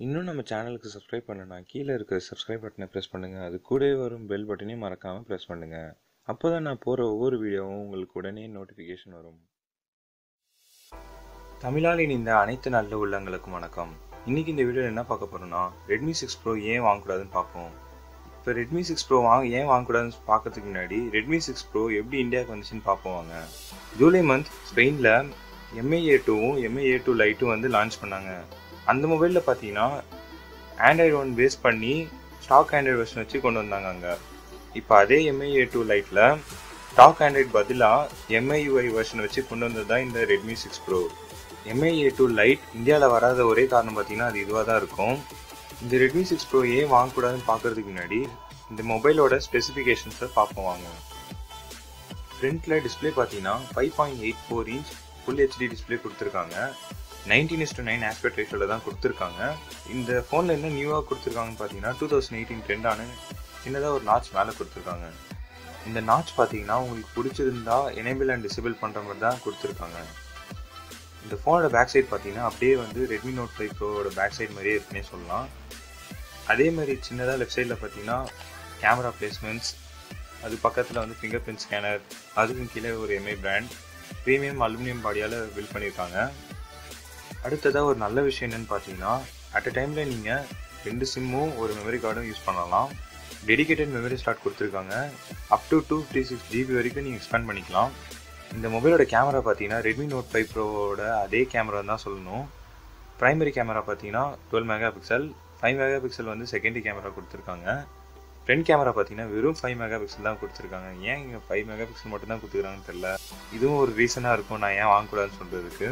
இன்னும் நம்ம சேனலுக்கு சப்ஸ்கிரைப் பண்ணனா கீழே இருக்க சப்ஸ்கிரைப் பட்டனை ப்ரெஸ் பண்ணுங்கள் அது கூடவே வரும் பெல் பட்டனையும் மறக்காமல் ப்ரெஸ் பண்ணுங்கள் அப்போ தான் நான் போகிற ஒவ்வொரு வீடியோவும் உங்களுக்கு உடனே நோட்டிஃபிகேஷன் வரும் தமிழால் இணைந்த அனைத்து நல்ல உள்ளங்களுக்கும் வணக்கம் இன்னைக்கு இந்த வீடியோவில் என்ன பார்க்க போகிறோம்னா ரெட்மி சிக்ஸ் ப்ரோ ஏன் வாங்கக்கூடாதுன்னு பார்ப்போம் இப்போ ரெட்மி சிக்ஸ் ப்ரோ வாங்க ஏன் வாங்கக்கூடாதுன்னு பார்க்கறதுக்கு முன்னாடி ரெட்மி சிக்ஸ் ப்ரோ எப்படி இந்தியாவுக்கு வந்துச்சுன்னு பார்ப்போம் வாங்க ஜூலை மந்த் ஸ்பெயினில் எம்ஐ ஏ டூவும் எம்ஐ ஏ டூ லைட்டும் வந்து லான்ச் பண்ணாங்க அந்த மொபைலில் பார்த்தீங்கன்னா ஆண்ட்ராய்டு ஒன் பேஸ் பண்ணி ஸ்டாக் ஆண்ட்ராய்டு வெர்ஷன் வச்சு கொண்டு வந்தாங்க அங்கே இப்போ அதே எம்ஐ ஏ டூ லைட்டில் ஸ்டாக் ஆண்ட்ராய்டு பதிலாக எம்ஐயூஐ வெர்ஷன் வச்சு கொண்டு வந்தது தான் இந்த Redmi six pro M I A two lite இந்தியாவில் வராத ஒரே காரணம் பார்த்தீங்கன்னா அது இதுவாக தான் இருக்கும் இந்த ரெட்மி சிக்ஸ் ப்ரோ ஏன் வாங்கக்கூடாதுன்னு பார்க்கறதுக்கு முன்னாடி இந்த மொபைலோட ஸ்பெசிஃபிகேஷன்ஸை பார்ப்போம் வாங்க ஃப்ரண்ட்டில் டிஸ்பிளே பார்த்தீங்கன்னா five point eight four inch full HD display கொடுத்துருக்காங்க nineteen is to nine aspect ரேஷியோவில் தான் கொடுத்துருக்காங்க இந்த ஃபோனில் என்ன நியூவாக கொடுத்துருக்காங்கன்னு பார்த்தீங்கன்னா டூ தௌசண்ட் எயிட்டீன் ட்ரெண்டான சின்னதாக ஒரு நாச் மேலே கொடுத்துருக்காங்க இந்த நாச் பார்த்தீங்கன்னா உங்களுக்கு பிடிச்சிருந்தா எனேபிள் அண்ட் டிசேபிள் பண்ணுற மாதிரி தான் கொடுத்துருக்காங்க இந்த ஃபோனோட பேக் சைட் பார்த்தீங்கன்னா அப்படியே வந்து ரெட்மி நோட் ஃபைவ் ப்ரோவோட பேக் சைட் மாதிரியே இருக்குன்னே சொல்லலாம் அதே மாதிரி சின்னதாக லெஃப்ட் சைடில் பார்த்தீங்கன்னா கேமரா பிளேஸ்மெண்ட்ஸ் அது பக்கத்தில் வந்து ஃபிங்கர் பிரிண்ட் ஸ்கேனர் அதுக்கும் கீழே ஒரு எம்ஐ பிராண்ட் ப்ரீமியம் அலுமினியம் பாடியால் பில்ட் பண்ணியிருக்காங்க அடுத்ததாக ஒரு நல்ல விஷயம் என்னென்னு பார்த்தீங்கன்னா அட் அ டைமில் நீங்கள் ரெண்டு சிம்மும் ஒரு மெமரி கார்டும் யூஸ் பண்ணலாம் டெடிகேட்டட் மெமரி ஸ்லாட் கொடுத்துருக்காங்க up to two fifty six GB வரைக்கும் நீங்கள் எக்ஸ்பேண்ட் பண்ணிக்கலாம் இந்த மொபைலோட கேமரா பார்த்தீங்கன்னா ரெட்மி நோட் ஃபைவ் ப்ரோவோட அதே கேமரா தான் சொல்லணும் ப்ரைமரி கேமரா பார்த்தீங்கன்னா dual megapixel five megapixel வந்து செகண்டரி கேமரா கொடுத்துருக்காங்க ஃப்ரண்ட் கேமரா பார்த்தீங்கன்னா வெறும் ஃபைவ் மெகா பிக்சல் தான் கொடுத்துருக்காங்க ஏன் இங்கே ஃபைவ் மெகா பிக்சல் மட்டும் தான் கொடுத்துருக்காங்கன்னு தெரில இதுவும் ஒரு ரீசனாக இருக்கும் நான் ஏன் வாங்கக்கூடாதுன்னு சொல்கிறதுக்கு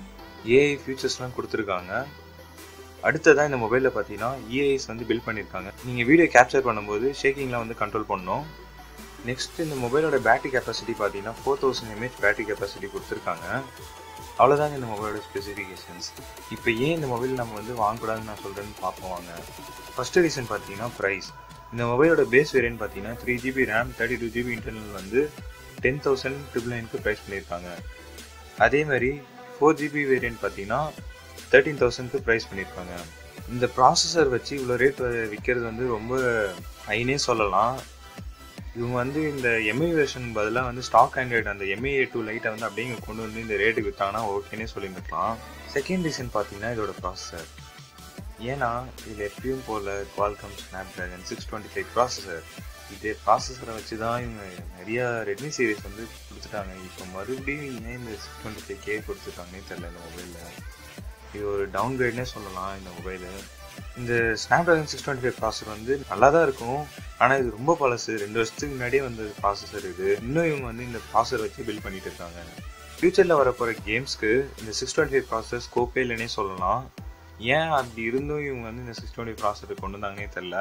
ஏஐ ஃபியூச்சர்ஸ்லாம் கொடுத்துருக்காங்க அடுத்ததான் இந்த மொபைலில் பார்த்தீங்கன்னா இஏஎஸ் வந்து பில்ட் பண்ணியிருக்காங்க நீங்கள் வீடியோ கேப்சர் பண்ணும்போது ஷேக்கிங்லாம் வந்து கண்ட்ரோல் பண்ணணும் நெக்ஸ்ட் இந்த மொபைலோட பேட்டரி கெப்பாசிட்டி பார்த்தீங்கன்னா four thousand mAh battery capacity கொடுத்துருக்காங்க அவ்வளோதாங்க இந்த மொபைலோட ஸ்பெசிஃபிகேஷன்ஸ் இப்போ ஏன் இந்த மொபைல் நம்ம வந்து வாங்கக்கூடாதுன்னு நான் சொல்கிறேன்னு பார்ப்போம் வாங்க ஃபஸ்ட்டு ரீசன் பார்த்தீங்கன்னா ப்ரைஸ் இந்த மொபைலோட பேஸ் வேரியன்ட் பார்த்தீங்கன்னா three GB RAM thirty two GB internal வந்து டென் தௌசண்ட் ட்ரிபிள் நைனுக்கு ப்ரைஸ் பண்ணியிருக்காங்க அதே மாதிரி ஃபோர் ஜிபி வேரியன்ட் பார்த்தீங்கன்னா தேர்ட்டீன் தௌசண்ட்க்கு ப்ரைஸ் பண்ணியிருக்காங்க இந்த ப்ராசஸர் வச்சு இவ்வளோ ரேட் விற்கிறது வந்து ரொம்ப ஹைனே சொல்லலாம் இவங்க வந்து இந்த எம்ஐ வெர்ஷன் பதிலாக வந்து ஸ்டாக் ஆண்ட்ராய்டு அந்த எம்ஐ ஏ டூ லைட்டை வந்து அப்படியே இங்கே கொண்டு வந்து இந்த ரேட்டுக்கு விற்றாங்கன்னா ஓகேனே சொல்லியிருக்கலாம் செகண்ட் ரீசன் பார்த்தீங்கன்னா இதோட ப்ராசஸர் ஏன்னா இதில் எப்பயும் போல் Qualcomm Snapdragon six twenty five processor இதே ப்ராசஸரை வச்சு தான் இவங்க நிறையா ரெட்மி சீரிஸ் வந்து கொடுத்துட்டாங்க இப்போ மறுபடியும் ஏன் இந்த சிக்ஸ் டுவெண்ட்டி ஃபைவ் கே கொடுத்துருக்காங்கன்னே தெரில இந்த மொபைலில் இது ஒரு டவுன் கிரேட்னே சொல்லலாம் இந்த மொபைலு இந்த Snapdragon six twenty five processor வந்து நல்லா தான் இருக்கும் ஆனால் இது ரொம்ப பழசு ரெண்டு வருஷத்துக்கு முன்னாடியே வந்த ப்ராசஸர் இது இன்னும் இவங்க வந்து இந்த ப்ராசஸர் வச்சு பில்ட் பண்ணிட்டு இருக்காங்க ஃபியூச்சரில் வரப்போகிற கேம்ஸ்க்கு இந்த சிக்ஸ் டுவெண்ட்டி ஃபைவ் ப்ராசஸர் ஸ்கோப்பே இல்லைன்னே சொல்லலாம் ஏன் அப்படி இருந்தும் இவங்க வந்து இந்த சிக்ஸ் டுவெண்ட்டி ப்ராசஸர் கொண்டு வந்தாங்கன்னே தெரில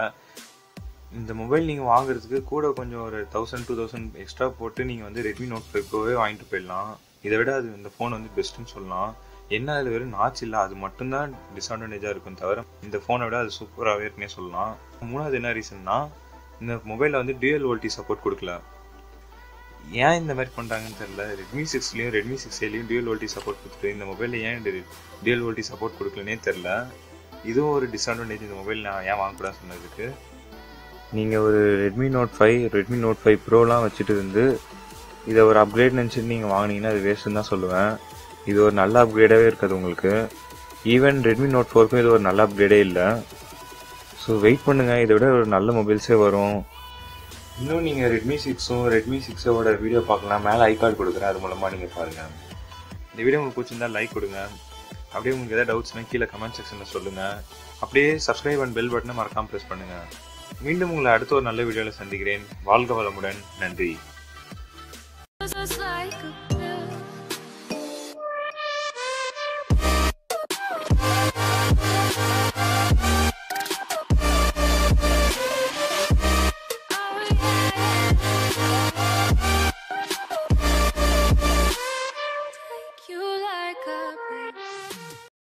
இந்த மொபைல் நீங்கள் வாங்குறதுக்கு கூட கொஞ்சம் ஒரு தௌசண்ட் டூ தௌசண்ட் எக்ஸ்ட்ரா போட்டு நீங்கள் வந்து ரெட்மி நோட் ஃபைவ் ப்ரோவே வாங்கிட்டு போயிடலாம் இதை விட அது இந்த ஃபோன் வந்து பெஸ்ட்டுன்னு சொல்லலாம் என்ன அதில் வெறும் நாச் இல்லை அது மட்டும்தான் டிஸ்அட்வான்டேஜாக இருக்கும் தவிர இந்த ஃபோனை விட அது சூப்பராகவே இருக்குன்னே சொல்லலாம் மூணாவது என்ன ரீசன்னா இந்த மொபைலில் வந்து டியூஎல் வோல்டி சப்போர்ட் கொடுக்கல ஏன் இந்த மாதிரி பண்ணுறாங்கன்னு தெரில ரெட்மி சிக்ஸ்லேயும் ரெட்மி சிக்ஸ் ஏலையும் டியூஎல் வோல்டி சப்போர்ட் கொடுத்துட்டு இந்த மொபைலில் ஏன் டியூஎல் வோல்டி சப்போர்ட் கொடுக்கலனே தெரில இதுவும் ஒரு டிஸ்அட்வான்டேஜ் இந்த மொபைல் நான் ஏன் வாங்கக்கூடாது சொன்னதுக்கு நீங்கள் ஒரு Redmi Note five Redmi Note five ப்ரோலாம் வச்சுட்டு இருந்து இதை ஒரு அப்கிரேட் நினச்சிட்டு நீங்கள் வாங்கினீங்கன்னா அது வேஸ்ட்டுன்னு தான் சொல்லுவேன் இது ஒரு நல்ல அப்கிரேடாகவே இருக்காது உங்களுக்கு ஈவன் ரெட்மி நோட் ஃபோருக்கும் இது ஒரு நல்ல அப்கிரேடே இல்லை ஸோ வெயிட் பண்ணுங்கள் இதை விட ஒரு நல்ல மொபைல்ஸே வரும் இன்னும் நீங்கள் ரெட்மி சிக்ஸும் ரெட்மி சிக்ஸோட வீடியோ பார்க்கலாம் மேலே ஐ கார்டு கொடுக்குறேன் அது மூலமாக நீங்கள் பாருங்கள் இந்த வீடியோ உங்களுக்கு பிடிச்சிருந்தா லைக் கொடுங்க அப்படியே உங்களுக்கு எதாவது டவுட்ஸ்னால் கீழே கமெண்ட் செக்ஷனில் சொல்லுங்கள் அப்படியே சப்ஸ்கிரைப் அண்ட் பெல் பட்டனை மறக்காமல் ப்ரெஸ் பண்ணுங்கள் மீண்டும் உங்களை அடுத்த ஒரு நல்ல வீடியோவில் சந்திக்கிறேன் வாழ்க வளமுடன் நன்றி